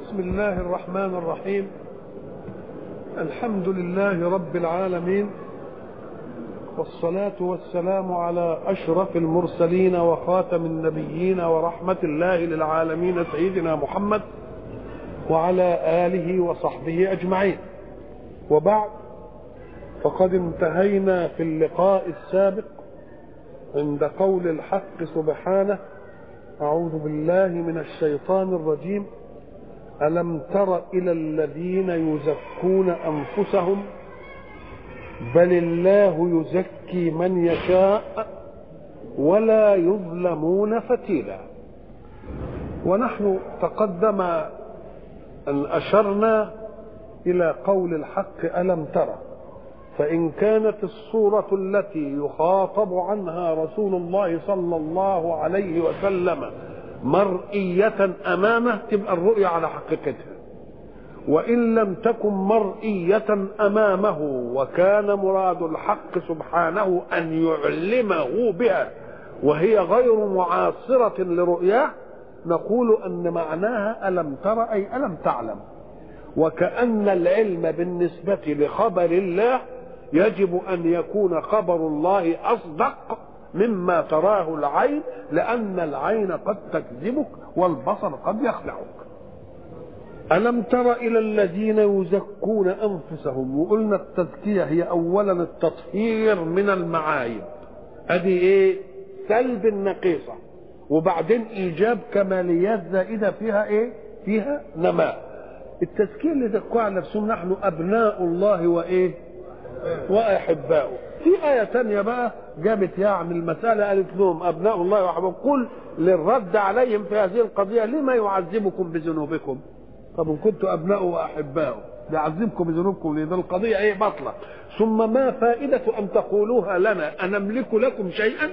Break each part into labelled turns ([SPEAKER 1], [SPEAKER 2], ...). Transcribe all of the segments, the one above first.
[SPEAKER 1] بسم الله الرحمن الرحيم الحمد لله رب العالمين والصلاة والسلام على أشرف المرسلين وخاتم النبيين ورحمة الله للعالمين سيدنا محمد وعلى آله وصحبه أجمعين وبعد فقد انتهينا في اللقاء السابق عند قول الحق سبحانه أعوذ بالله من الشيطان الرجيم ألم تر إلى الذين يزكون أنفسهم بل الله يزكي من يشاء ولا يظلمون فتيلا ونحن تقدم أن أشرنا إلى قول الحق ألم ترى فإن كانت الصورة التي يخاطب عنها رسول الله صلى الله عليه وسلم مرئية أمامه تبقى الرؤية على حقيقتها وإن لم تكن مرئية أمامه وكان مراد الحق سبحانه أن يعلمه بها وهي غير معاصرة لرؤياه نقول أن معناها ألم ترى أي ألم تعلم وكأن العلم بالنسبة لخبر الله يجب أن يكون خبر الله أصدق مما تراه العين لأن العين قد تكذبك والبصر قد يخدعك ألم تر إلى الذين يزكون أنفسهم وقلنا التزكية هي أولا التطهير من المعايب أدي إيه سلب النقيصة وبعدين إيجاب كماليات زائدة فيها إيه فيها نماء التزكية اللي زكوها على نفسهم نحن أبناء الله وإيه وأحباؤه في آية تانية بقى جابت يعني المسألة قالت لهم أبناء الله وأحباؤه قل للرد عليهم في هذه القضية لما يعذبكم بذنوبكم طب إن كنتوا أبناء وأحباؤه يعذبكم بذنوبكم لأن القضية إيه بطلة ثم ما فائدة أن تقولوها لنا أنملك لكم شيئا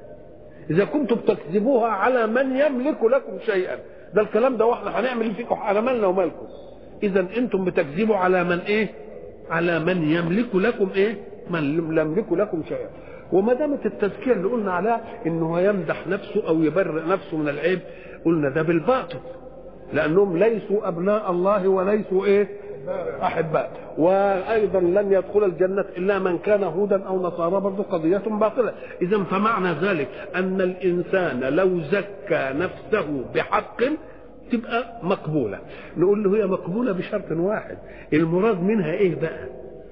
[SPEAKER 1] إذا كنتم تكذبوها على من يملك لكم شيئا ده الكلام ده واحنا هنعمل فيكم على مالنا ومالكم إذا أنتم بتكذبوا على من إيه على من يملك لكم ايه من لم يملك لكم شيئا وما دامت التزكيه اللي قلنا عليها انه يمدح نفسه او يبرئ نفسه من العيب قلنا ده بالباطل لانهم ليسوا ابناء الله وليسوا ايه احباء وايضا لن يدخل الجنه الا من كان هودا او نصارى برضه قضيه باطله اذا فمعنى ذلك ان الانسان لو زكى نفسه بحق تبقى مقبوله نقول له هي مقبوله بشرط واحد المراد منها ايه بقى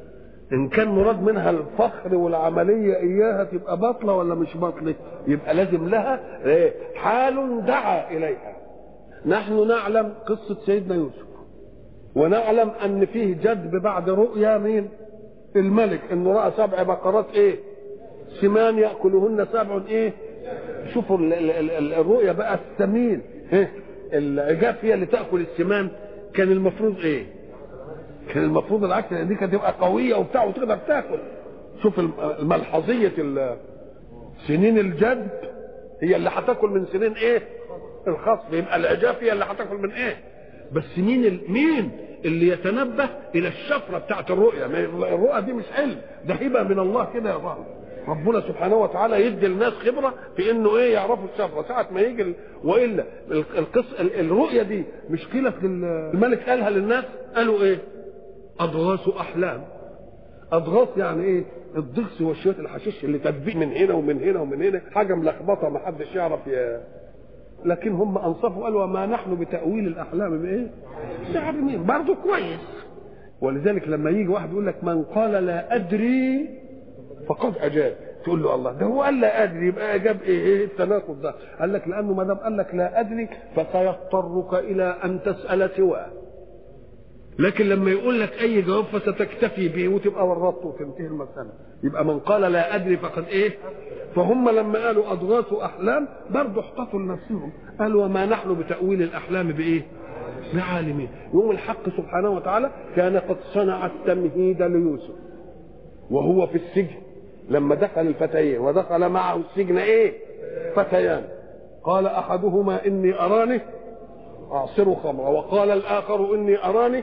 [SPEAKER 1] ان كان مراد منها الفخر والعمليه اياها تبقى باطله ولا مش باطله يبقى لازم لها إيه؟ حال دعا اليها نحن نعلم قصه سيدنا يوسف ونعلم ان فيه جدب بعد رؤيا مين الملك انه راى سبع بقرات ايه سمان ياكلهن سبع ايه شوفوا الرؤيا بقى السمين إيه؟ العجاف هي اللي تاكل السمان كان المفروض ايه؟ كان المفروض العكس دي كانت تبقى قويه وبتاع وتقدر تاكل شوف الملحظيه سنين الجد هي اللي هتاكل من سنين ايه؟ الخصب يبقى العجاف هي اللي هتاكل من ايه؟ بس مين ال... مين اللي يتنبه الى الشفره بتاعت الرؤيه الرؤيه دي مش علم ده هبه من الله كده يا ظهر ربنا سبحانه وتعالى يدي الناس خبره في انه ايه يعرفوا الشفره ساعه ما يجي ال... والا القص الرؤيه دي مش قيلت الملك قالها للناس قالوا ايه؟ اضغاث احلام اضغاث يعني ايه؟ الضغس وشويه الحشيش اللي تدبيق من هنا ومن هنا ومن هنا حاجه ملخبطه ما حدش يعرف ي... لكن هم انصفوا قالوا وما نحن بتاويل الاحلام بايه؟ عارفين برضه كويس ولذلك لما يجي واحد يقول لك من قال لا ادري فقد اجاب تقول له الله ده هو قال لا ادري يبقى اجاب ايه ايه التناقض ده قال لك لانه ما دام قال لك لا ادري فسيضطرك الى ان تسال سواه لكن لما يقول لك اي جواب فستكتفي به وتبقى ورطت وتنتهي المساله يبقى من قال لا ادري فقد ايه فهم لما قالوا اضغاث احلام برضه احتطوا لنفسهم قالوا وما نحن بتاويل الاحلام بايه بعالمين يوم الحق سبحانه وتعالى كان قد صنع التمهيد ليوسف وهو في السجن لما دخل الفتيين ودخل معه السجن ايه فتيان قال احدهما اني اراني اعصر خمرا وقال الاخر اني اراني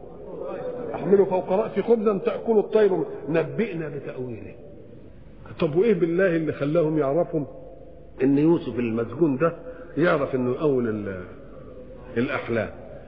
[SPEAKER 1] احمل فوق راسي خبزا تاكل الطير نبئنا بتاويله طب وايه بالله اللي خلاهم يعرفوا ان يوسف المسجون ده يعرف انه اول الاحلام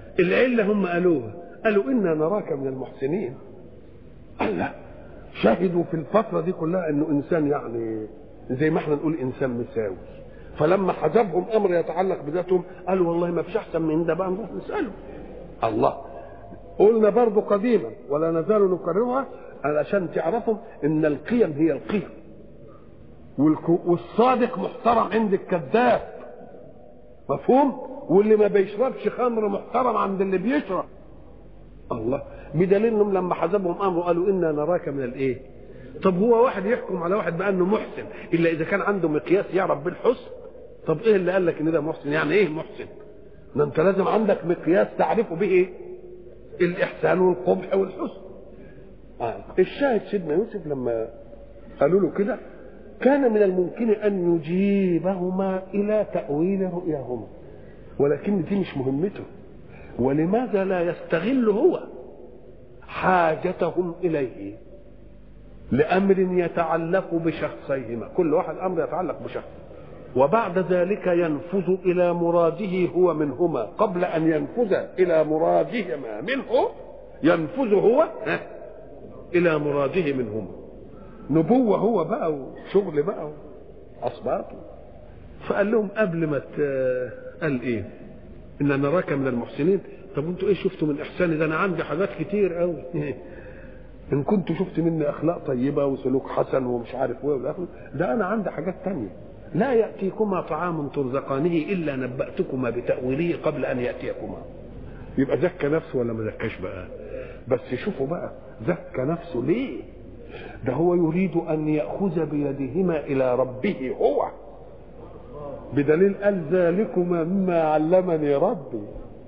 [SPEAKER 1] العله هم قالوها قالوا انا نراك من المحسنين قال لا شهدوا في الفتره دي كلها انه انسان يعني زي ما احنا نقول انسان مساوي فلما حجبهم امر يتعلق بذاتهم قالوا والله ما فيش احسن من ده بقى نروح نساله الله قلنا برضه قديما ولا نزال نكررها علشان تعرفوا ان القيم هي القيم والك- والصادق محترم عند الكذاب مفهوم واللي ما بيشربش خمر محترم عند اللي بيشرب الله بدليل انهم لما حسبهم امره قالوا انا نراك من الايه طب هو واحد يحكم على واحد بانه محسن الا اذا كان عنده مقياس يعرف بالحسن طب ايه اللي قال لك ان ده محسن يعني ايه محسن ده انت لازم عندك مقياس تعرفه به ايه الاحسان والقبح والحسن آه. الشاهد سيدنا يوسف لما قالوا له كده كان من الممكن ان يجيبهما الى تاويل رؤياهما ولكن دي مش مهمته ولماذا لا يستغل هو حاجتهم اليه لامر يتعلق بشخصيهما كل واحد امر يتعلق بشخص وبعد ذلك ينفذ الى مراده هو منهما قبل ان ينفذ الى مرادهما منه ينفذ هو ها، الى مراده منهما نبوه هو بقى وشغل بقى اصباطه فقال لهم قبل ما ت- قال ايه ان نراك من المحسنين طب انتوا ايه شفتوا من احساني ده انا عندي حاجات كتير قوي ان كنت شفت مني اخلاق طيبه وسلوك حسن ومش عارف ايه والآخر ده انا عندي حاجات تانية لا ياتيكما طعام ترزقانه الا نباتكما بتاويله قبل ان ياتيكما يبقى زكى نفسه ولا ما زكاش بقى بس شوفوا بقى زكى نفسه ليه ده هو يريد ان ياخذ بيدهما الى ربه هو بدليل قال ذلكما مما علمني ربي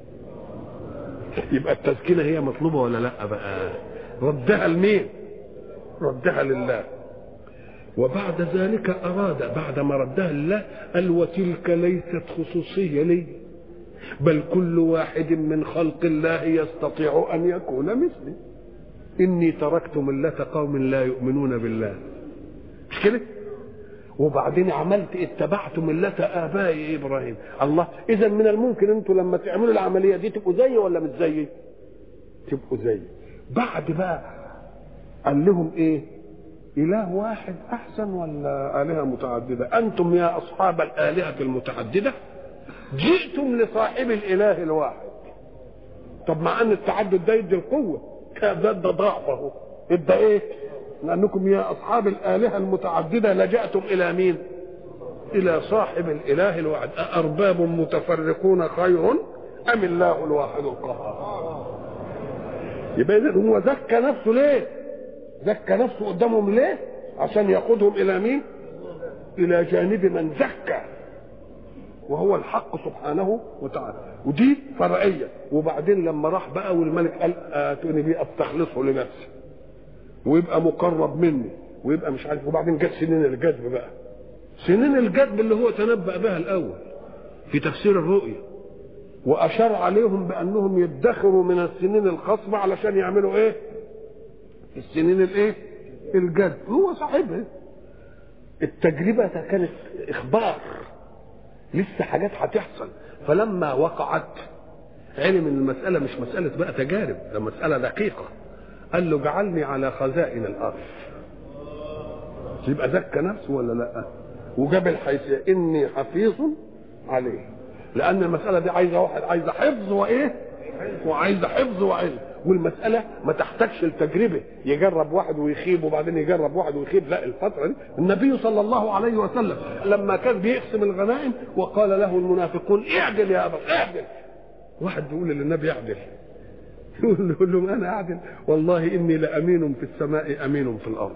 [SPEAKER 1] يبقى التزكية هي مطلوبة ولا لا بقى ردها لمين ردها لله وبعد ذلك أراد بعد ما ردها لله قال وتلك ليست خصوصية لي بل كل واحد من خلق الله يستطيع أن يكون مثلي إني تركت ملة قوم لا يؤمنون بالله مش كده وبعدين عملت اتبعت ملة آبائي إبراهيم الله إذا من الممكن أنتوا لما تعملوا العملية دي تبقوا زيي ولا مش زيي تبقوا زيي بعد بقى قال لهم إيه إله واحد أحسن ولا آلهة متعددة أنتم يا أصحاب الآلهة المتعددة جئتم لصاحب الإله الواحد طب مع أن التعدد ده يدي القوة ده ده ضعفه ادى إيه لأنكم يا أصحاب الآلهة المتعددة لجأتم إلى مين إلى صاحب الإله الواحد أأرباب متفرقون خير أم الله الواحد القهار يبقى إذا هو زكى نفسه ليه زكى نفسه قدامهم ليه عشان يقودهم إلى مين إلى جانب من زكى وهو الحق سبحانه وتعالى ودي فرعية وبعدين لما راح بقى والملك قال آتوني بيه أستخلصه لنفسي ويبقى مقرب مني ويبقى مش عارف وبعدين جت سنين الجذب بقى سنين الجذب اللي هو تنبأ بها الأول في تفسير الرؤيا وأشار عليهم بأنهم يدخروا من السنين الخصبة علشان يعملوا إيه؟ السنين الإيه؟ الجذب هو صاحبها التجربة كانت إخبار لسه حاجات هتحصل فلما وقعت علم ان المسألة مش مسألة بقى تجارب ده مسألة دقيقة قال له اجعلني على خزائن الارض يبقى زكى نفسه ولا لا وجاب الحيثية اني حفيظ عليه لان المسألة دي عايزة واحد عايزة حفظ وايه وعايزة حفظ وعلم والمسألة ما تحتاجش التجربة يجرب واحد ويخيب وبعدين يجرب واحد ويخيب لا الفترة دي النبي صلى الله عليه وسلم لما كان بيقسم الغنائم وقال له المنافقون اعدل يا أبا اعدل واحد بيقول للنبي اعدل يقول لهم انا اعدل والله اني لامين في السماء امين في الارض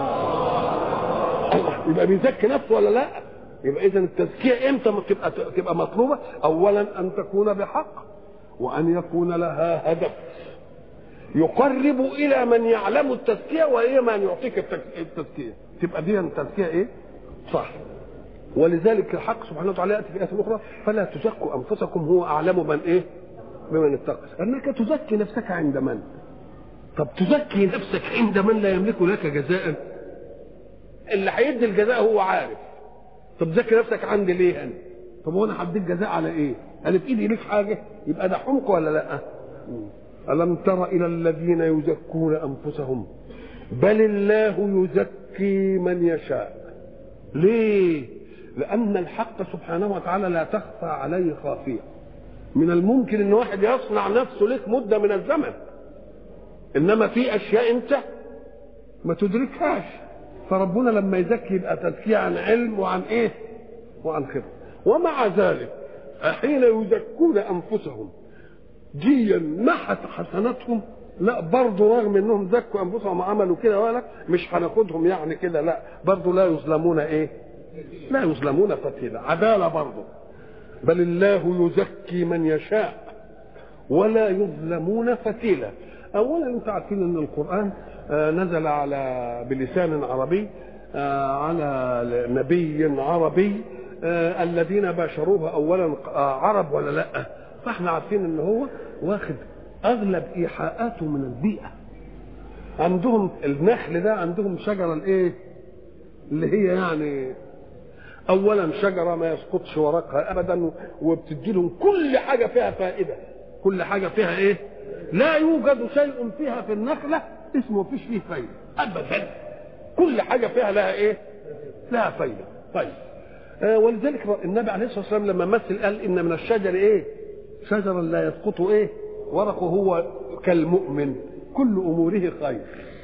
[SPEAKER 1] يبقى بيزكي نفسه ولا لا يبقى اذا التزكيه امتى تبقى تبقى مطلوبه اولا ان تكون بحق وان يكون لها هدف يقرب الى من يعلم التزكيه والى من يعطيك التزكيه تبقى دي التزكيه ايه صح ولذلك الحق سبحانه وتعالى ياتي في ايه اخرى فلا تزكوا انفسكم هو اعلم من ايه بمن اتقى انك تزكي نفسك عند من طب تزكي نفسك عند من لا يملك لك جزاء اللي هيدي الجزاء هو عارف طب زكي نفسك عندي ليه انا طب وانا هديك جزاء على ايه انا في ايدي ليك حاجه يبقى ده حمق ولا لا الم تر الى الذين يزكون انفسهم بل الله يزكي من يشاء ليه لان الحق سبحانه وتعالى لا تخفى عليه خافيه من الممكن ان واحد يصنع نفسه لك مده من الزمن انما في اشياء انت ما تدركهاش فربنا لما يزكي يبقى تزكيه عن علم وعن ايه وعن خبره ومع ذلك حين يزكون انفسهم دي محت حسناتهم لا برضه رغم انهم زكوا انفسهم وعملوا كده ولا مش هناخدهم يعني كده لا برضه لا يظلمون ايه لا يظلمون فتيلا عداله برضه بل الله يزكي من يشاء ولا يظلمون فتيلا اولا انتم عارفين ان القران نزل على بلسان عربي على نبي عربي الذين باشروه اولا عرب ولا لا فاحنا عارفين ان هو واخد اغلب ايحاءاته من البيئه عندهم النخل ده عندهم شجره الايه اللي هي يعني اولا شجره ما يسقطش ورقها ابدا وبتدي لهم كل حاجه فيها فائده كل حاجه فيها ايه لا يوجد شيء فيها في النخله اسمه فيش فيه فايده ابدا كل حاجه فيها لها ايه لها فايده طيب آه ولذلك النبي عليه الصلاه والسلام لما مثل قال ان من الشجر ايه شجرا لا يسقط ايه ورقه هو كالمؤمن كل اموره خير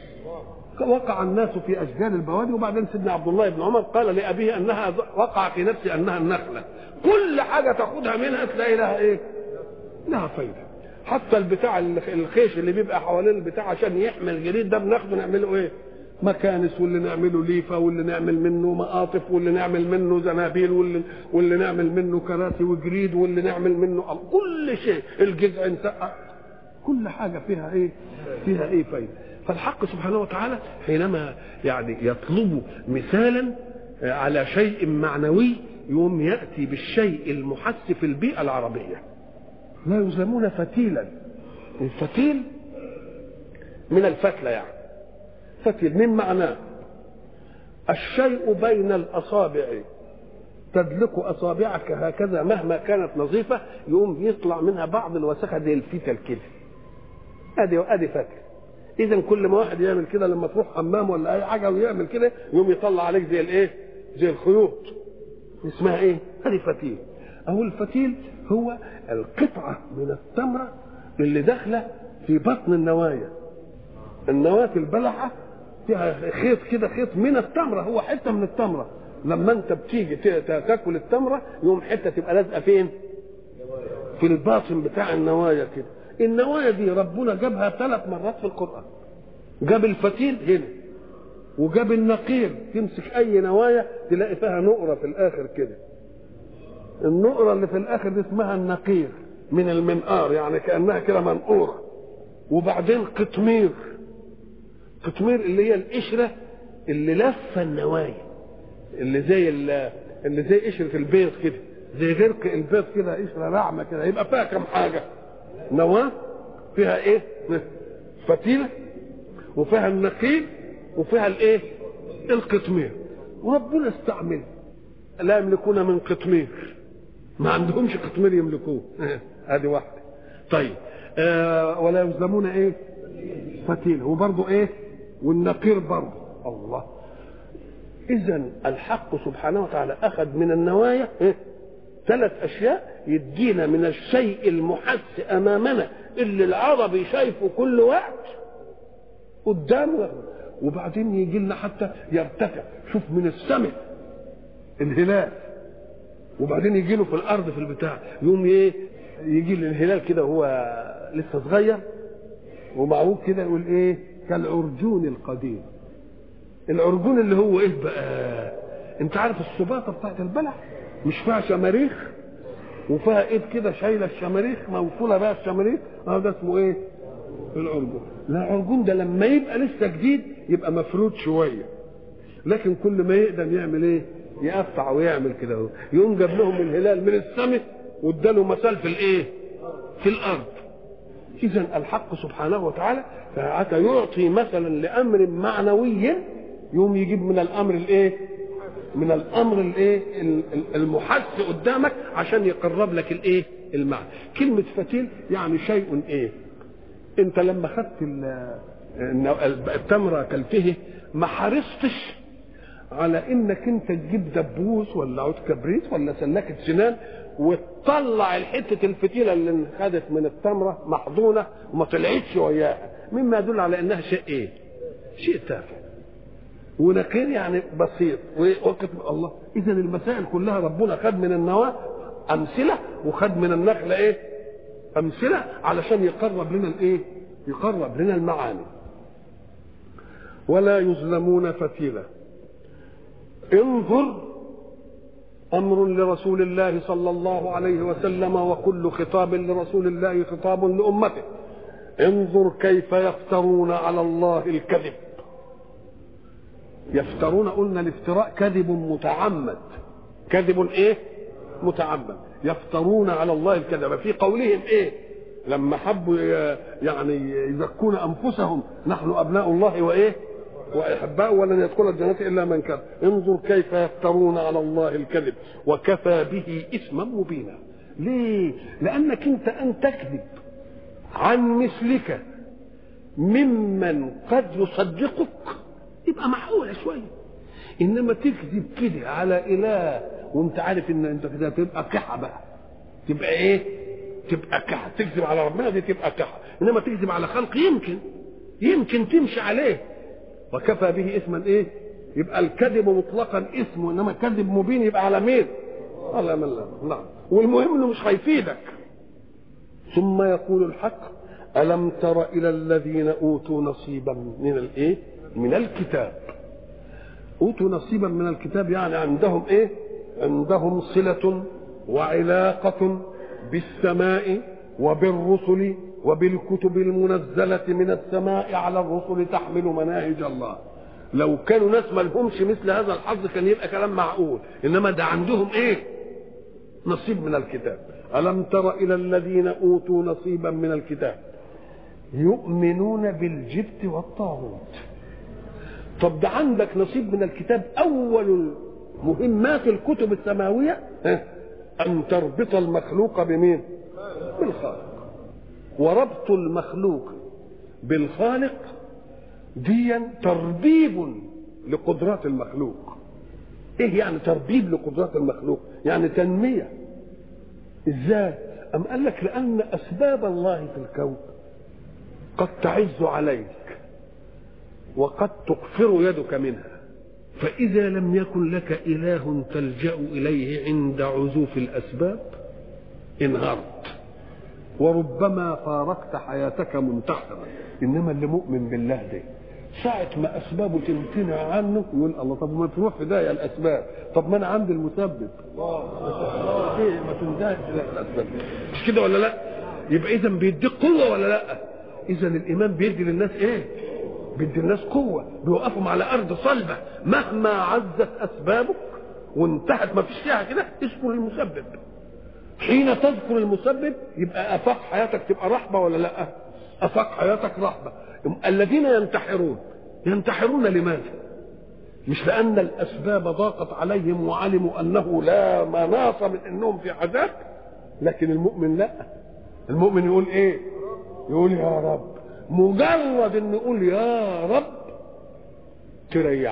[SPEAKER 1] وقع الناس في اشجار البوادي وبعدين سيدنا عبد الله بن عمر قال لابيه انها وقع في نفسي انها النخله كل حاجه تاخدها منها تلاقي لها ايه؟ لها فايده حتى البتاع الخيش اللي بيبقى حوالين البتاع عشان يحمي الجليد ده بناخده نعمله ايه؟ مكانس واللي نعمله ليفه واللي نعمل منه مقاطف واللي نعمل منه زنابيل واللي, واللي نعمل منه كراسي وجريد واللي نعمل منه كل شيء الجذع نسقع كل حاجه فيها ايه؟ فيها ايه فايده فالحق سبحانه وتعالى حينما يعني يطلب مثالا على شيء معنوي يوم ياتي بالشيء المحس في البيئه العربيه لا يظلمون فتيلا الفتيل من الفتله يعني فتيل من معناه الشيء بين الاصابع تدلك اصابعك هكذا مهما كانت نظيفه يقوم يطلع منها بعض الوسخه زي الفتل كده ادي ادي فتل اذا كل ما واحد يعمل كده لما تروح حمام ولا اي حاجه ويعمل كده يقوم يطلع عليك زي الايه زي الخيوط اسمها ايه هذه فتيل اهو الفتيل هو القطعه من التمره اللي داخله في بطن النوايا النواة البلحه فيها خيط كده خيط من التمره هو حته من التمره لما انت بتيجي تاكل التمره يقوم حته تبقى لازقه فين في الباطن بتاع النوايا كده النوايا دي ربنا جابها ثلاث مرات في القرآن جاب الفتيل هنا وجاب النقير تمسك أي نوايا تلاقي فيها نقرة في الآخر كده النقرة اللي في الآخر دي اسمها النقير من المنقار يعني كأنها كده منقورة وبعدين قطمير قطمير اللي هي القشرة اللي لفة النوايا اللي زي اللي زي قشرة البيض كده زي غرق البيض كده قشرة ناعمة كده يبقى فيها كم حاجة نواة فيها ايه فتيلة وفيها النقيل وفيها الايه القطمير وربنا استعمل لا يملكون من قطمير ما عندهمش قطمير يملكوه ادي واحده طيب آه ولا يظلمون ايه فتيلة وبرضه ايه والنقير برضه الله اذا الحق سبحانه وتعالى اخذ من النوايا إيه؟ ثلاث اشياء يدينا من الشيء المحس امامنا اللي العربي شايفه كل وقت قدامه وبعدين يجي لنا حتى يرتفع شوف من السماء الهلال وبعدين يجي له في الارض في البتاع يقوم ايه يجي الهلال كده وهو لسه صغير ومعروف كده يقول ايه كالعرجون القديم العرجون اللي هو ايه بقى انت عارف السباطه بتاعت البلح مش فيها شماريخ وفيها ايد كده شايله الشماريخ موصوله بقى الشماريخ اه ده اسمه ايه؟ العرجون لا العرجون ده لما يبقى لسه جديد يبقى مفرود شويه لكن كل ما يقدم يعمل ايه؟ يقطع ويعمل كده اهو يقوم جاب لهم الهلال من السماء واداله مثال في الايه؟ في الارض اذا الحق سبحانه وتعالى فحتى يعطي مثلا لامر معنوي يوم يجيب من الامر الايه؟ من الامر الايه المحس قدامك عشان يقرب لك الايه المعنى كلمة فتيل يعني شيء ايه انت لما خدت التمرة كلته ما حرصتش على انك انت تجيب دبوس ولا عود كبريت ولا سلاكة سنان وتطلع الحتة الفتيلة اللي خدت من التمرة محضونة وما طلعتش وياها مما يدل على انها شيء ايه شيء تافه ونقير يعني بسيط وقت الله اذا المسائل كلها ربنا خد من النواه امثله وخد من النخله ايه امثله علشان يقرب لنا الايه يقرب لنا المعاني ولا يظلمون فتيلا انظر امر لرسول الله صلى الله عليه وسلم وكل خطاب لرسول الله خطاب لامته انظر كيف يفترون على الله الكذب يفترون قلنا الافتراء كذب متعمد كذب ايه متعمد يفترون على الله الكذب في قولهم ايه لما حبوا يعني يزكون انفسهم نحن ابناء الله وايه واحباء ولن يدخل الجنه الا من كان انظر كيف يفترون على الله الكذب وكفى به اثما مبينا ليه لانك انت ان تكذب عن مثلك ممن قد يصدقك يبقى معقوله شويه انما تكذب كده على اله وانت عارف ان انت كده تبقى كحه بقى تبقى ايه تبقى كحه تكذب على ربنا دي تبقى كحه انما تكذب على خلق يمكن يمكن تمشي عليه وكفى به اثما ايه يبقى الكذب مطلقا اسم انما كذب مبين يبقى على مين على من لا نعم والمهم انه مش هيفيدك ثم يقول الحق الم تر الى الذين اوتوا نصيبا من الايه من الكتاب اوتوا نصيبا من الكتاب يعني عندهم ايه عندهم صله وعلاقه بالسماء وبالرسل وبالكتب المنزله من السماء على الرسل تحمل مناهج الله لو كانوا ناس ما لهمش مثل هذا الحظ كان يبقى كلام معقول انما ده عندهم ايه نصيب من الكتاب الم تر الى الذين اوتوا نصيبا من الكتاب يؤمنون بالجبت والطاغوت طب ده عندك نصيب من الكتاب اول مهمات الكتب السماويه ان تربط المخلوق بمين بالخالق وربط المخلوق بالخالق ديا تربيب لقدرات المخلوق ايه يعني تربيب لقدرات المخلوق يعني تنميه ازاي ام قال لك لان اسباب الله في الكون قد تعز عليك وقد تقفر يدك منها فإذا لم يكن لك إله تلجأ إليه عند عزوف الأسباب انهارت وربما فارقت حياتك منتحرا إنما اللي مؤمن بالله ده ساعة ما أسبابه تمتنع عنه يقول الله طب ما تروح في داهية الأسباب طب ما أنا عندي المسبب إيه ما تندهش الأسباب مش كده ولا لا يبقى إذا بيديك قوة ولا لا إذا الإيمان بيدي للناس إيه بيدي الناس قوة بيوقفهم على أرض صلبة مهما عزت أسبابك وانتهت ما فيش فيها كده اذكر المسبب حين تذكر المسبب يبقى أفاق حياتك تبقى رحبة ولا لا أفاق حياتك رحبة الذين ينتحرون ينتحرون لماذا مش لأن الأسباب ضاقت عليهم وعلموا أنه لا مناص من أنهم في عذاب لكن المؤمن لا المؤمن يقول إيه يقول يا رب مجرد ان يقول يا رب تريح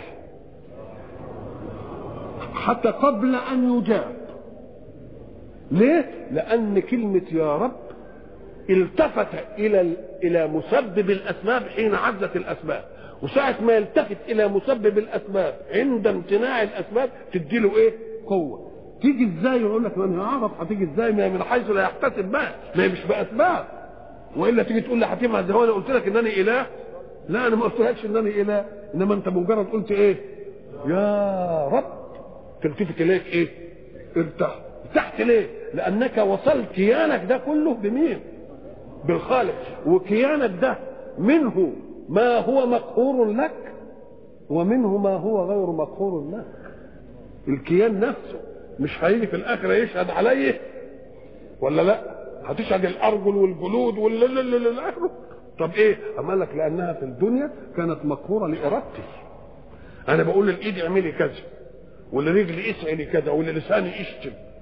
[SPEAKER 1] حتى قبل ان يجاب ليه لان كلمه يا رب التفت الى الى مسبب الاسباب حين عزت الاسباب وساعة ما يلتفت إلى مسبب الأسباب عند امتناع الأسباب تديله إيه؟ قوة. تيجي إزاي؟ يقول لك أنا أعرف هتيجي إزاي؟ ما من حيث لا يحتسب بقى، ما هي مش بأسباب. والا تيجي تقول لي حتيم عز انا قلت لك انني اله لا انا ما قلتلكش انني اله انما انت مجرد قلت ايه يا رب تلتفت اليك ايه ارتاح ارتحت ليه لانك وصلت كيانك ده كله بمين بالخالق وكيانك ده منه ما هو مقهور لك ومنه ما هو غير مقهور لك الكيان نفسه مش هيجي في الاخره يشهد عليه ولا لا هتشهد الارجل والجلود والآخره طب ايه اما لك لانها في الدنيا كانت مقهوره لارادتي انا بقول للايد اعملي كذا ولرجلي اسعلي كذا وللساني اشتم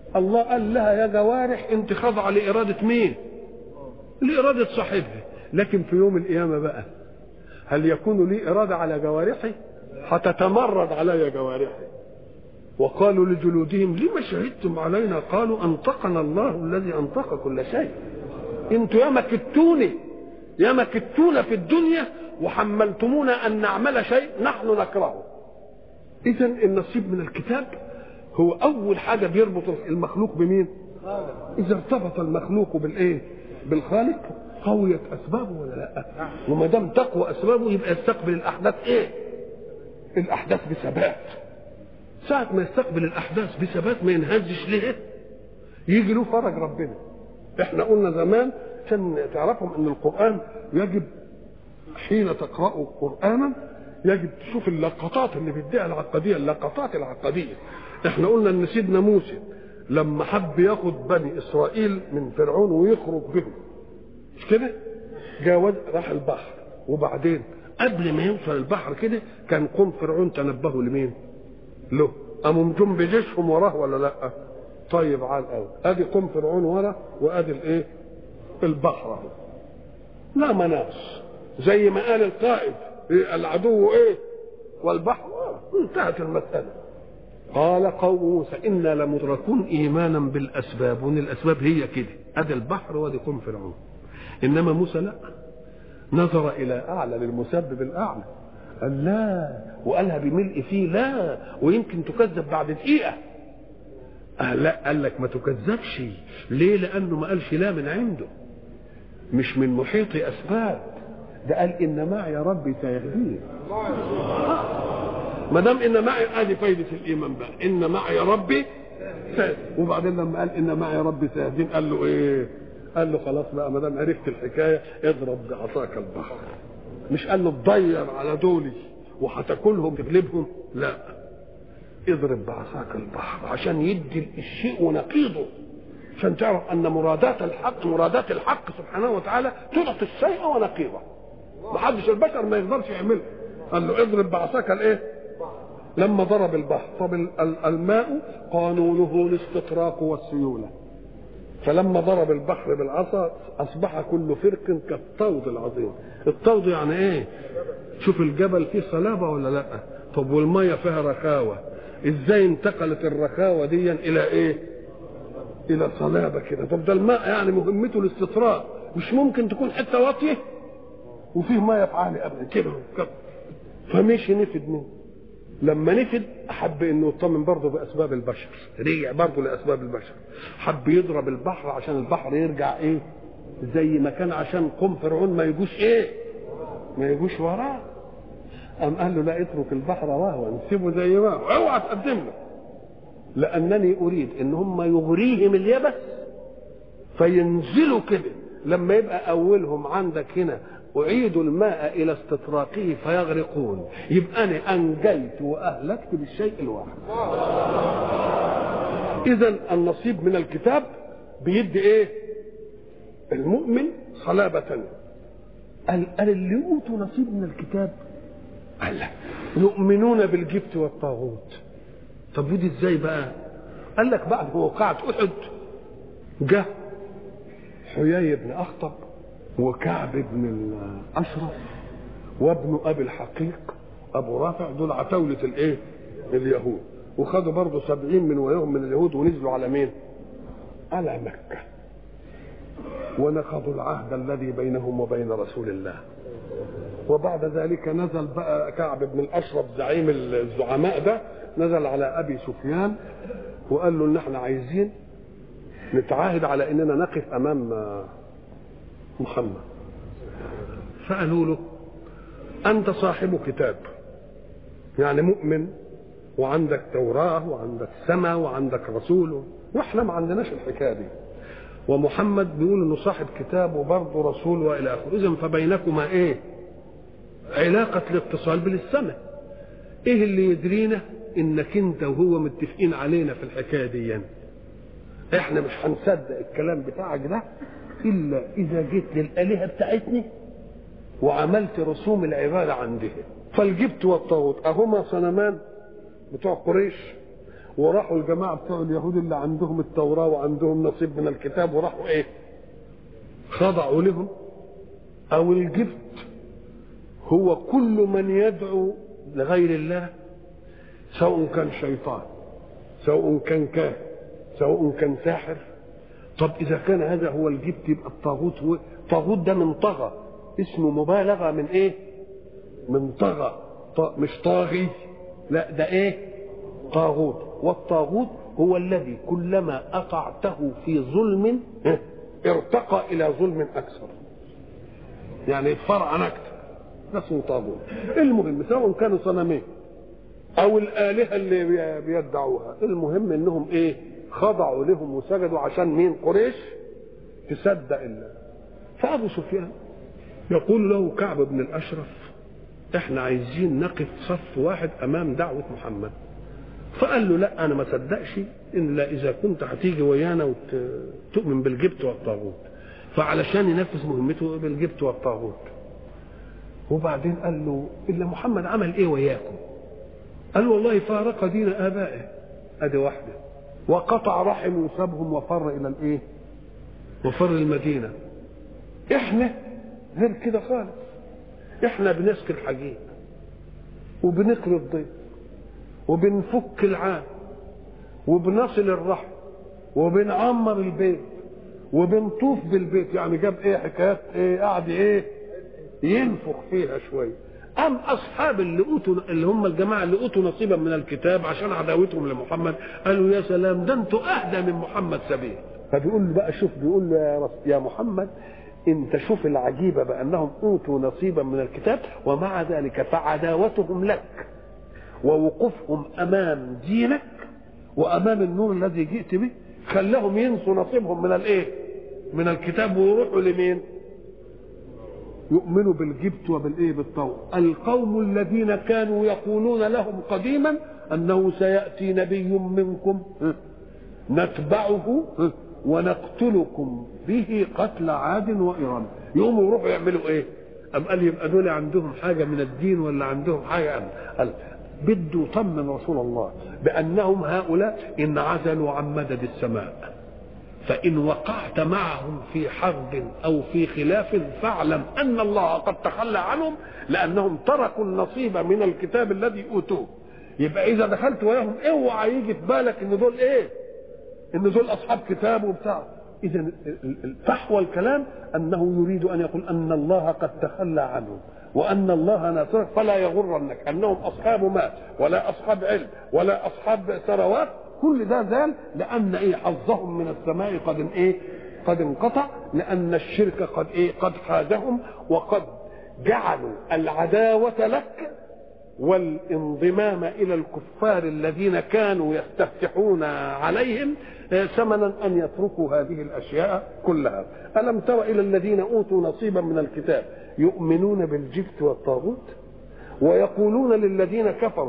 [SPEAKER 1] الله قال لها يا جوارح انت خاضعه لاراده مين لاراده صاحبها لكن في يوم القيامه بقى هل يكون لي اراده على جوارحي هتتمرد علي جوارحي وقالوا لجلودهم لما شهدتم علينا قالوا انطقنا الله الذي انطق كل شيء انتوا يا مكتوني يا مكتونا في الدنيا وحملتمونا ان نعمل شيء نحن نكرهه اذا النصيب من الكتاب هو اول حاجه بيربط المخلوق بمين اذا ارتبط المخلوق بالايه بالخالق قويت اسبابه ولا لا وما دام تقوى اسبابه يبقى يستقبل الاحداث ايه الاحداث بثبات ساعة ما يستقبل الأحداث بثبات ما ينهزش ليه يجي له فرج ربنا احنا قلنا زمان عشان تعرفهم ان القرآن يجب حين تقرأوا قرآنا يجب تشوف اللقطات اللي بيديها العقدية اللقطات العقدية احنا قلنا ان سيدنا موسى لما حب ياخد بني اسرائيل من فرعون ويخرج بهم مش كده جاوز راح البحر وبعدين قبل ما يوصل البحر كده كان قوم فرعون تنبهوا لمين له قاموا جم بجيشهم وراه ولا لا طيب عال قوي ادي قوم فرعون ورا وادي الايه البحر اهو لا مناص زي ما قال القائد إيه العدو ايه والبحر انتهت المساله قال قوم موسى انا لمدركون ايمانا بالاسباب وان الاسباب هي كده ادي البحر وادي قوم فرعون انما موسى لا نظر الى اعلى للمسبب الاعلى قال لا وقالها بملء فيه لا ويمكن تكذب بعد دقيقه قال لا قال لك ما تكذبش ليه لانه ما قالش لا من عنده مش من محيط اسباب ده قال ان معي ربي سيهدين ما دام ان معي ادي فايده الايمان بقى ان معي ربي سيهدين. وبعدين لما قال ان معي ربي سيهدين قال له ايه قال له خلاص بقى ما دام عرفت الحكايه اضرب بعصاك البحر مش قال له تضير على دولي وهتاكلهم تغلبهم لا اضرب بعصاك البحر عشان يدي الشيء ونقيضه عشان تعرف ان مرادات الحق مرادات الحق سبحانه وتعالى تعطي الشيء ونقيضه محدش البشر ما يقدرش يعملها قال له اضرب بعصاك الايه لما ضرب البحر طب الماء قانونه الاستطراق والسيوله فلما ضرب البحر بالعصا اصبح كل فرق كالطود العظيم الطود يعني ايه شوف الجبل فيه صلابه ولا لا طب والميه فيها رخاوه ازاي انتقلت الرخاوه دي الى ايه الى صلابه كده طب ده الماء يعني مهمته الاستطراق مش ممكن تكون حته واطيه وفيه ميه في عالي ابدا كده فمشي نفد منه لما نفد حب انه يطمن برضه باسباب البشر رجع برضه لاسباب البشر حب يضرب البحر عشان البحر يرجع ايه زي ما كان عشان قوم فرعون ما يجوش ايه ما يجوش وراه قام قال له لا اترك البحر وهو نسيبه زي ما هو اوعى تقدم له لانني اريد ان هم يغريهم اليبس فينزلوا كده لما يبقى اولهم عندك هنا أعيد الماء إلى استطراقه فيغرقون يبقى أنا أنجيت وأهلكت بالشيء الواحد إذا النصيب من الكتاب بيدي إيه المؤمن صلابة قال قال اللي أوتوا نصيب من الكتاب قال لا يؤمنون بالجبت والطاغوت طب ودي ازاي بقى قال لك بعد وقعت احد جه حيي بن اخطب وكعب بن الاشرف وابن ابي الحقيق ابو رافع دول عتاولة الايه اليهود وخدوا برضه سبعين من وياهم من اليهود ونزلوا على مين على مكة ونقضوا العهد الذي بينهم وبين رسول الله وبعد ذلك نزل بقى كعب بن الاشرف زعيم الزعماء ده نزل على ابي سفيان وقال له ان احنا عايزين نتعاهد على اننا نقف امام محمد فقالوا له انت صاحب كتاب يعني مؤمن وعندك توراة وعندك سماء وعندك رسول واحنا ما عندناش الحكايه دي ومحمد بيقول انه صاحب كتاب وبرضه رسول والى اخره اذا فبينكما ايه علاقة الاتصال بالسماء ايه اللي يدرينا انك انت وهو متفقين علينا في الحكايه دي يعني. احنا مش هنصدق الكلام بتاعك ده الا اذا جيت للالهه بتاعتنا وعملت رسوم العباده عندها فالجبت والطاغوت اهما صنمان بتوع قريش وراحوا الجماعه بتوع اليهود اللي عندهم التوراه وعندهم نصيب من الكتاب وراحوا ايه خضعوا لهم او الجبت هو كل من يدعو لغير الله سواء كان شيطان سواء كان كاهن سواء كان ساحر طب اذا كان هذا هو الجبت يبقى الطاغوت هو الطاغوت ده من طغى اسمه مبالغه من ايه من طغى ط... مش طاغي لا ده ايه طاغوت والطاغوت هو الذي كلما اطعته في ظلم ارتقى الى ظلم اكثر يعني اتفرعن اكثر ده اسمه طاغوت المهم سواء كانوا صنمين او الالهه اللي بيدعوها المهم انهم ايه خضعوا لهم وسجدوا عشان مين قريش تصدق الله فابو سفيان يقول له كعب بن الاشرف احنا عايزين نقف صف واحد امام دعوه محمد فقال له لا انا ما صدقش الا اذا كنت هتيجي ويانا وتؤمن بالجبت والطاغوت فعلشان ينفذ مهمته بالجبت والطاغوت وبعدين قال له الا محمد عمل ايه وياكم قال والله فارق دين ابائه ادي واحده وقطع رحم وسابهم وفر الى الايه وفر المدينه احنا غير كده خالص احنا بنسقي الحجيج وبنقري الضيف وبنفك العام وبنصل الرحم وبنعمر البيت وبنطوف بالبيت يعني جاب ايه حكايات ايه قاعد ايه ينفخ فيها شويه أم أصحاب اللي أوتوا اللي هم الجماعة اللي أوتوا نصيبا من الكتاب عشان عداوتهم لمحمد قالوا يا سلام ده أنتوا أهدى من محمد سبيل فبيقول له بقى شوف بيقول له يا, يا محمد انت شوف العجيبه بانهم اوتوا نصيبا من الكتاب ومع ذلك فعداوتهم لك ووقوفهم امام دينك وامام النور الذي جئت به خلاهم ينسوا نصيبهم من الايه؟ من الكتاب ويروحوا لمين؟ يؤمنوا بالجبت وبالايه؟ بالطور. القوم الذين كانوا يقولون لهم قديما انه سياتي نبي منكم نتبعه ونقتلكم به قتل عاد وإرم يقوموا يروحوا يعملوا ايه أم قال يبقى دول عندهم حاجة من الدين ولا عندهم حاجة قال بده يطمن رسول الله بأنهم هؤلاء انعزلوا عن مدد السماء فإن وقعت معهم في حرب أو في خلاف فاعلم أن الله قد تخلى عنهم لأنهم تركوا النصيب من الكتاب الذي أوتوه يبقى إذا دخلت وياهم اوعى يجي في بالك إن دول إيه؟ ان دول اصحاب كتاب وبتاع اذا فحوى الكلام انه يريد ان يقول ان الله قد تخلى عنهم وان الله ناصرك فلا يغرنك انهم اصحاب مال ولا اصحاب علم ولا اصحاب ثروات كل ده زال لان ايه حظهم من السماء قد ايه قد انقطع لان الشرك قد ايه قد حازهم وقد جعلوا العداوه لك والانضمام الى الكفار الذين كانوا يستفتحون عليهم ثمنا ان يتركوا هذه الاشياء كلها الم تر الى الذين اوتوا نصيبا من الكتاب يؤمنون بالجبت والطاغوت ويقولون للذين كفروا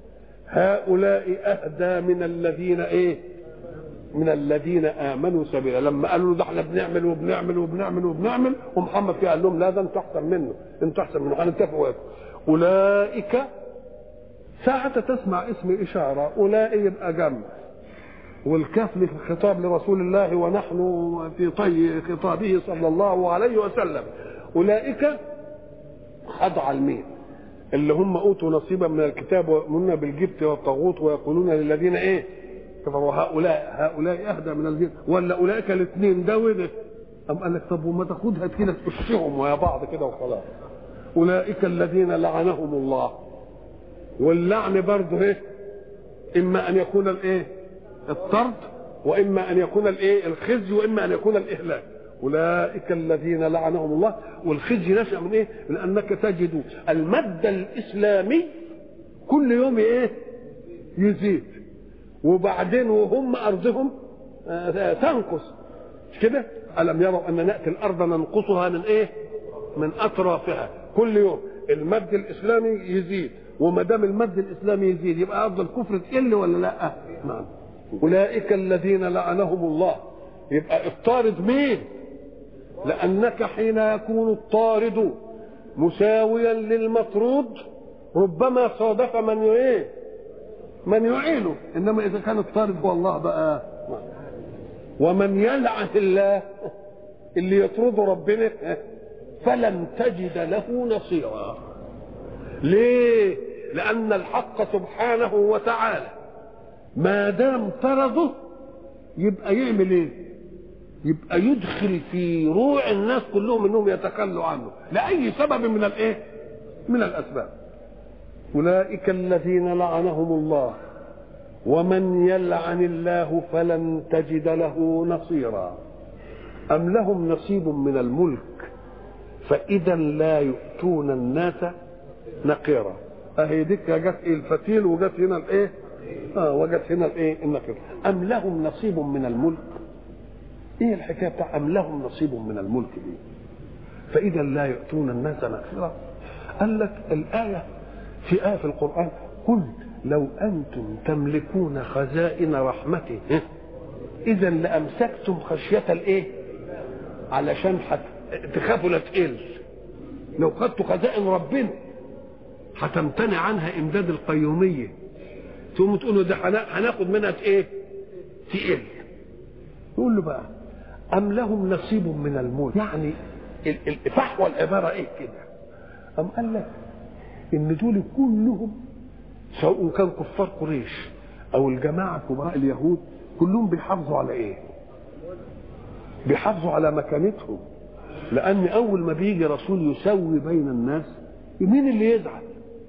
[SPEAKER 1] هؤلاء اهدى من الذين ايه من الذين امنوا سبيلا لما قالوا ده احنا بنعمل وبنعمل وبنعمل وبنعمل ومحمد فيه قال لهم لا ده انتوا احسن منه انتوا احسن منه هنتفقوا اولئك ساعة تسمع اسم إشارة أولئك يبقى جمع والكاف خطاب لرسول الله ونحن في طي خطابه صلى الله عليه وسلم أولئك خضع المين اللي هم أوتوا نصيبا من الكتاب ويؤمنون بالجبت والطاغوت ويقولون للذين إيه كفروا هؤلاء هؤلاء أهدى من الجن ولا أولئك الاثنين ده وده أم قال لك طب وما تاخدها كده تقشهم ويا بعض كده وخلاص أولئك الذين لعنهم الله واللعن برضه ايه اما ان يكون الايه الطرد واما ان يكون الايه الخزي واما ان يكون الاهلاك اولئك الذين لعنهم الله والخزي نشا من ايه من انك تجد المد الاسلامي كل يوم ايه يزيد وبعدين وهم ارضهم تنقص مش كده الم يروا ان ناتي الارض ننقصها من ايه من اطرافها كل يوم المد الاسلامي يزيد وما دام المد الاسلامي يزيد يبقى افضل الكفر تقل ولا لا؟ نعم اولئك الذين لعنهم الله يبقى الطارد مين؟ لانك حين يكون الطارد مساويا للمطرود ربما صادف من ايه؟ من يعينه انما اذا كان الطالب هو الله بقى ومن يلعن الله اللي يطرده ربنا فلن تجد له نصيرا ليه لان الحق سبحانه وتعالى ما دام طرده يبقى يعمل ايه يبقى يدخل في روع الناس كلهم انهم يتخلوا عنه لاي سبب من الايه من الاسباب اولئك الذين لعنهم الله ومن يلعن الله فلن تجد له نصيرا ام لهم نصيب من الملك فاذا لا يؤتون الناس نقيرا اهي ديك جت الفتيل وجت هنا الايه اه وجت هنا الايه النقير ام لهم نصيب من الملك ايه الحكايه بتاع ام لهم نصيب من الملك دي فاذا لا يؤتون الناس نقيرا قال لك الايه في ايه في القران قل لو انتم تملكون خزائن رحمته اذا لامسكتم خشيه الايه علشان حت... تخافوا لا تقل لو خدتوا خزائن ربنا هتمتنع عنها امداد القيوميه تقوموا تقولوا ده هناخد منها ايه تقل يقول له بقى ام لهم نصيب من الملك يعني فحوى العباره ايه كده ام قال لك ان دول كلهم سواء كان كفار قريش او الجماعه كبراء اليهود كلهم بيحافظوا على ايه بيحافظوا على مكانتهم لان اول ما بيجي رسول يسوي بين الناس مين اللي يزعل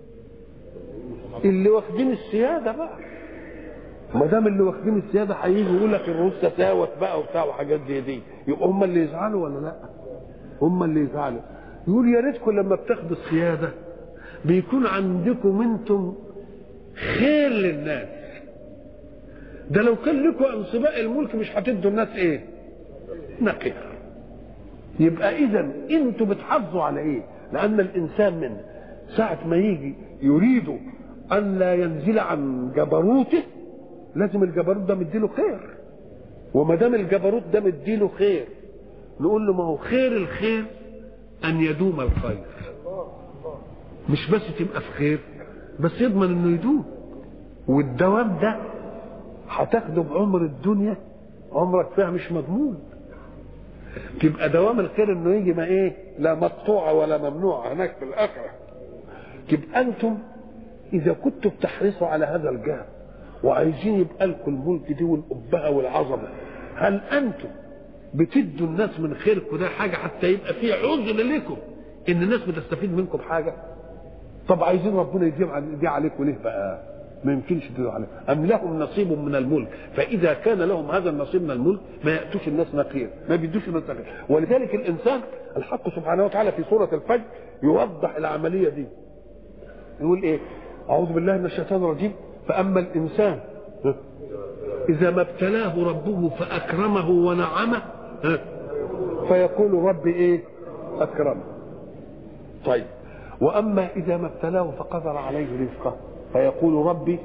[SPEAKER 1] اللي واخدين السياده بقى ما دام اللي واخدين السياده هيجي يقول لك الروس تساوت بقى وبتاع وحاجات زي دي يبقى هم اللي يزعلوا ولا لا؟ هم اللي يزعلوا يقول يا ريتكم لما بتاخدوا السياده بيكون عندكم انتم خير للناس ده لو كان لكم انصباء الملك مش هتدوا الناس ايه؟ نقير يبقى اذا انتوا بتحافظوا على ايه؟ لان الانسان من ساعه ما يجي يريد ان لا ينزل عن جبروته لازم الجبروت ده مديله خير وما دام الجبروت ده مديله خير نقول له ما هو خير الخير ان يدوم الخير مش بس تبقى في خير بس يضمن انه يدوم والدوام ده هتاخده بعمر الدنيا عمرك فيها مش مضمون تبقى دوام الخير انه يجي ما ايه لا مقطوعه ولا ممنوعه هناك في الاخره تبقى انتم اذا كنتم بتحرصوا على هذا الجهل وعايزين يبقى لكم الملك دي والأبهة والعظمة هل أنتم بتدوا الناس من خيركم ده حاجة حتى يبقى في عذر لكم إن الناس بتستفيد منكم حاجة طب عايزين ربنا يديم دي عليكم ليه بقى ما يمكنش تدعوا عليه أم لهم نصيب من الملك فإذا كان لهم هذا النصيب من الملك ما يأتوش الناس نقير ما بيدوش الناس نقير ولذلك الإنسان الحق سبحانه وتعالى في سورة الفجر يوضح العملية دي يقول إيه أعوذ بالله من الشيطان الرجيم فأما الإنسان إذا ما ابتلاه ربه فأكرمه ونعمه فيقول رب إيه أكرمه طيب وأما إذا ما ابتلاه فقدر عليه رزقه فيقول ربي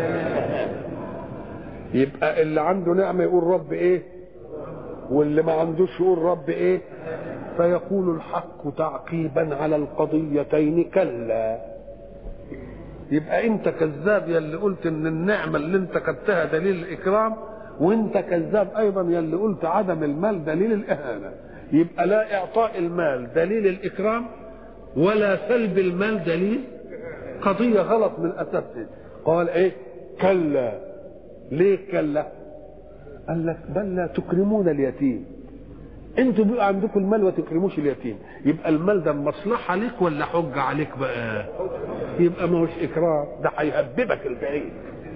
[SPEAKER 1] يبقى اللي عنده نعمة يقول رب إيه واللي ما عندوش يقول رب إيه فيقول الحق تعقيبا على القضيتين كلا يبقى انت كذاب يا اللي قلت ان النعمه اللي انت خدتها دليل الاكرام وانت كذاب ايضا يا اللي قلت عدم المال دليل الاهانه يبقى لا اعطاء المال دليل الاكرام ولا سلب المال دليل قضيه غلط من اساسها قال ايه كلا ليه كلا قال لك بل لا تكرمون اليتيم انتوا بيبقى عندكم المال وتكرموش اليتيم يبقى المال ده مصلحه ليك ولا حجه عليك بقى يبقى ما هوش اكرام ده هيهببك البعيد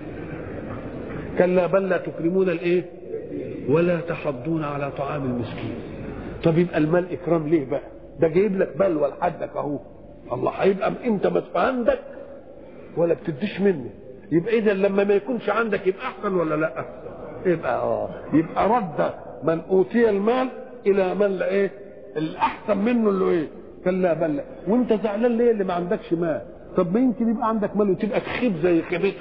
[SPEAKER 1] كلا بل لا تكرمون الايه ولا تحضون على طعام المسكين طب يبقى المال اكرام ليه بقى ده جايب لك بلوى لحدك اهو الله هيبقى انت ما عندك ولا بتديش منه يبقى اذا لما ما يكونش عندك يبقى احسن ولا لا يبقى اه يبقى رد من اوتي المال الى من لا ايه الاحسن منه اللي ايه كلا بل وانت زعلان ليه اللي ما عندكش مال طب ما يمكن يبقى عندك مال وتبقى تخيب زي خيبتهم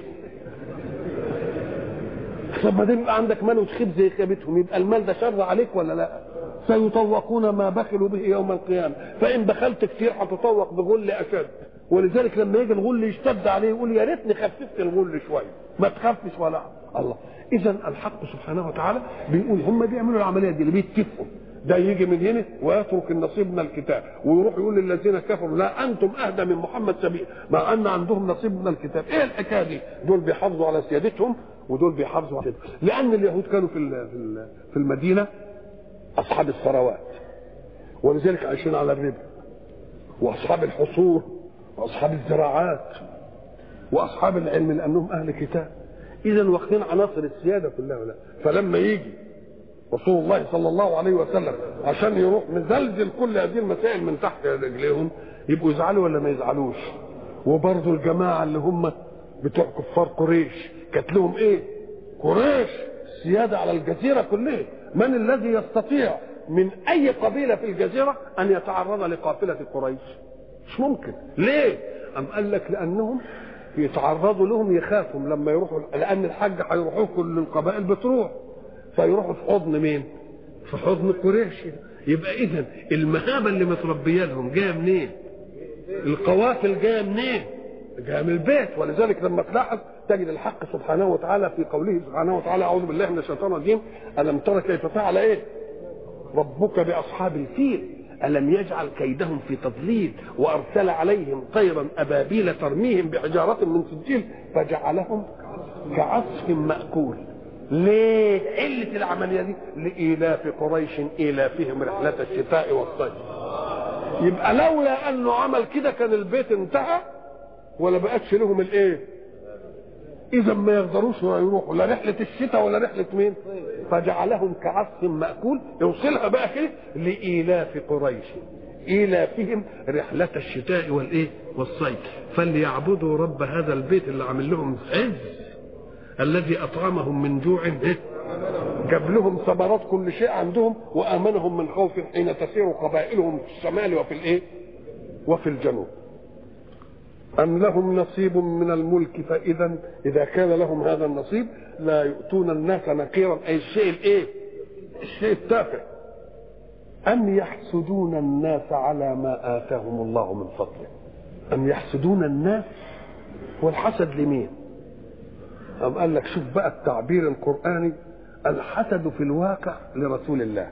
[SPEAKER 1] طب ما دام يبقى عندك مال وتخيب زي خيبتهم يبقى المال ده شر عليك ولا لا سيطوقون ما بخلوا به يوم القيامه فان بخلت كتير هتطوق بغل اشد ولذلك لما يجي الغل يشتد عليه يقول يا ريتني خففت الغل شويه ما تخفش ولا الله اذا الحق سبحانه وتعالى بيقول هم بيعملوا العمليه دي اللي بيتفقوا ده يجي من هنا ويترك النصيب من الكتاب ويروح يقول للذين كفروا لا انتم اهدى من محمد سبيل مع ان عندهم نصيب من الكتاب ايه الحكايه دي دول بيحافظوا على سيادتهم ودول بيحافظوا على سيادتهم لان اليهود كانوا في في في المدينه اصحاب الثروات ولذلك عايشين على الربا واصحاب الحصور واصحاب الزراعات واصحاب العلم لانهم اهل كتاب اذا واخدين عناصر السياده كلها ولا فلما يجي رسول الله صلى الله عليه وسلم عشان يروح مزلزل كل هذه المسائل من تحت رجليهم يبقوا يزعلوا ولا ما يزعلوش وبرضه الجماعه اللي هم بتوع كفار قريش كانت لهم ايه قريش السياده على الجزيره كلها من الذي يستطيع من اي قبيله في الجزيره ان يتعرض لقافله قريش مش ممكن ليه ام قال لك لانهم يتعرضوا لهم يخافوا لما يروحوا لان الحج هيروحوا كل القبائل بتروح فيروحوا في حضن مين في حضن قريش يبقى اذا المهابه اللي متربيه لهم جايه منين القوافل جايه منين جايه من البيت ولذلك لما تلاحظ تجد الحق سبحانه وتعالى في قوله سبحانه وتعالى اعوذ بالله من الشيطان الرجيم الم تر كيف فعل ايه ربك باصحاب الفيل ألم يجعل كيدهم في تضليل وأرسل عليهم طيرا أبابيل ترميهم بحجارة من سجيل فجعلهم كعصف مأكول ليه علة العملية دي لإيلاف قريش إيلافهم رحلة الشتاء والصيف يبقى لولا أنه عمل كده كان البيت انتهى ولا بقتش لهم الإيه إذا ما يقدروش يروحوا لا رحلة الشتاء ولا رحلة مين فجعلهم كعصف مأكول يوصلها بقى كده لإيلاف قريش إيلافهم رحلة الشتاء والإيه والصيف فليعبدوا رب هذا البيت اللي عامل لهم عز الذي أطعمهم من جوع إيه؟ جاب لهم ثمرات كل شيء عندهم وآمنهم من خوف حين تسير قبائلهم في الشمال وفي الإيه وفي الجنوب أم لهم نصيب من الملك فإذا إذا كان لهم هذا النصيب لا يؤتون الناس نقيرا أي الشيء الإيه؟ الشيء التافه أم يحسدون الناس على ما آتاهم الله من فضله أم يحسدون الناس والحسد لمين؟ أم قال لك شوف بقى التعبير القرآني الحسد في الواقع لرسول الله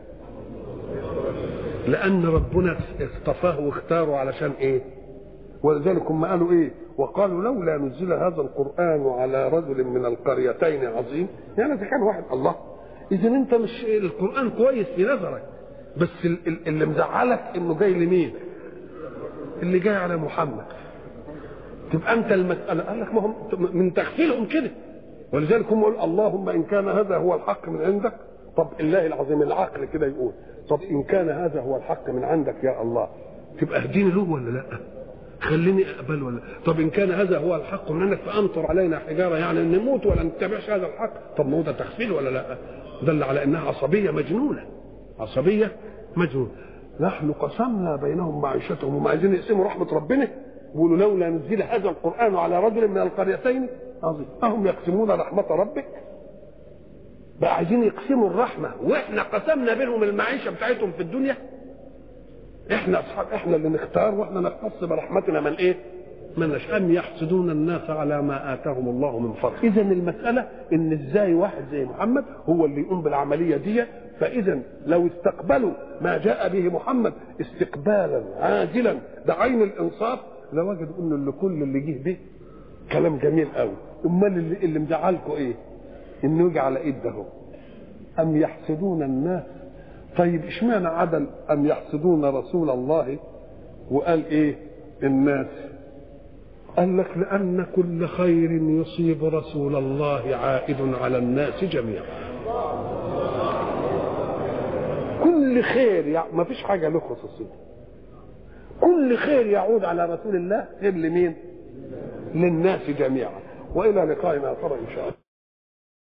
[SPEAKER 1] لأن ربنا اصطفاه واختاره علشان إيه؟ ولذلك هم قالوا ايه وقالوا لولا نزل هذا القران على رجل من القريتين عظيم يعني اذا كان واحد الله اذا انت مش القران كويس في نظرك بس اللي مزعلك انه جاي لمين اللي جاي على محمد تبقى انت المساله قال لك ما هم من تغفيلهم كده ولذلك هم يقول اللهم ان كان هذا هو الحق من عندك طب الله العظيم العقل كده يقول طب ان كان هذا هو الحق من عندك يا الله تبقى اهديني له ولا لا؟ خليني اقبل ولا طب ان كان هذا هو الحق منك فامطر علينا حجاره يعني نموت ولا نتبعش هذا الحق طب ما هو ده تخفيل ولا لا دل على انها عصبيه مجنونه عصبيه مجنونه نحن قسمنا بينهم معيشتهم هم عايزين يقسموا رحمه ربنا يقولوا لولا نزل هذا القران على رجل من القريتين عظيم اهم يقسمون رحمه ربك بقى عايزين يقسموا الرحمه واحنا قسمنا بينهم المعيشه بتاعتهم في الدنيا احنا اصحاب احنا اللي نختار واحنا نختص برحمتنا من ايه؟ من نشاء ام يحسدون الناس على ما اتاهم الله من فضل اذا المساله ان ازاي واحد زي محمد هو اللي يقوم بالعمليه دي فاذا لو استقبلوا ما جاء به محمد استقبالا عاجلا بعين الانصاف لوجدوا ان اللي كل اللي جه به كلام جميل قوي امال اللي, اللي مزعلكم ايه؟ انه يجي على ايد ده ام يحسدون الناس طيب اشمعنى عدل ام يحسدون رسول الله وقال ايه الناس قال لك لان كل خير يصيب رسول الله عائد على الناس جميعا كل خير يعني ما فيش حاجه له خصوصيه كل خير يعود على رسول الله خير لمين للناس جميعا والى لقاء اخر ان شاء الله